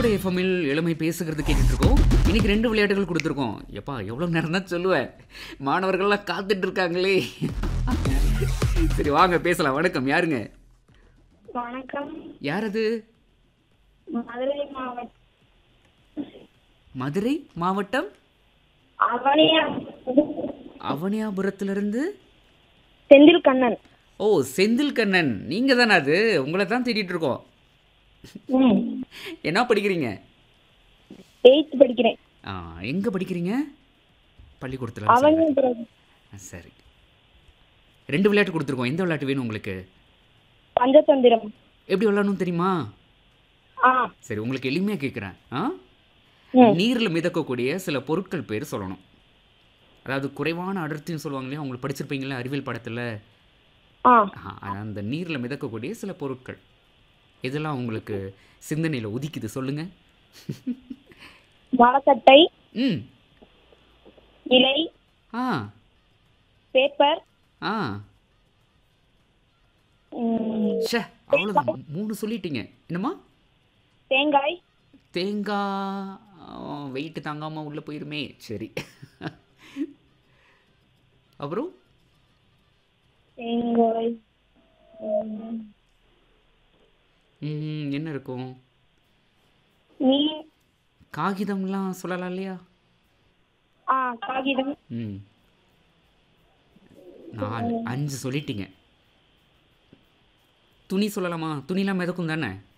கோடை எஃப்எம்மில் இளமை பேசுகிறது கேட்டுட்டு இருக்கோம் இன்னைக்கு ரெண்டு விளையாட்டுகள் கொடுத்துருக்கோம் எப்பா எவ்வளோ நேரம் தான் சொல்லுவேன் மாணவர்கள்லாம் காத்துட்டு இருக்காங்களே சரி வாங்க பேசலாம் வணக்கம் யாருங்க வணக்கம் யார் அது மதுரை மாவட்டம் மதுரை மாவட்டம் அவனியா அவனியாபுரத்திலிருந்து செந்தில் கண்ணன் ஓ செந்தில் கண்ணன் நீங்கள் தானே அது உங்களை தான் தேடிட்டு இருக்கோம் ம் என்ன படிக்கிறீங்க எயித் படிக்கிறேன் ஆ எங்கே படிக்கிறீங்க பள்ளிக்கூடத்தில் சரி. அவனியாபுரம் ஆ, சரி ரெண்டு விளையாட்டு கொடுத்துருக்கோம் எந்த விளையாட்டு வேணும் உங்களுக்கு பஞ்சதந்திரம் எப்படி விளையாடணும் தெரியுமா ஆ சரி உங்களுக்கு எளிமையாக கேட்குறேன் ஆ ம் நீரில் மிதக்கக்கூடிய சில பொருட்கள் பேர் சொல்லணும் அதாவது குறைவான அடர்த்தின்னு சொல்லுவாங்க இல்லையா உங்களுக்கு படிச்சிருப்பீங்களா அறிவியல் படத்தில் ஆ அந்த நீரில் மிதக்கக்கூடிய சில பொருட்கள் இதெல்லாம் உங்களுக்கு சிந்தனையில் உதிக்குது சொல்லுங்க மரக்கட்டை ம் இலை ஆ பேப்பர் ஆ ம், ஷே அவ்வளோதான் மூணு சொல்லிட்டீங்க என்னம்மா தேங்காய் தேங்காய் வெயிட்டு தாங்காமல் உள்ளே போயிருமே சரி அப்புறம் தேங்காய் ம், ம், என்ன இருக்கும் மீன் காகிதம்லாம் சொல்லலாம் இல்லையா ஆ காகிதம் ம் நாலு அஞ்சு சொல்லிட்டீங்க துணி சொல்லலாமா துணிலாம் மிதக்கும் தானே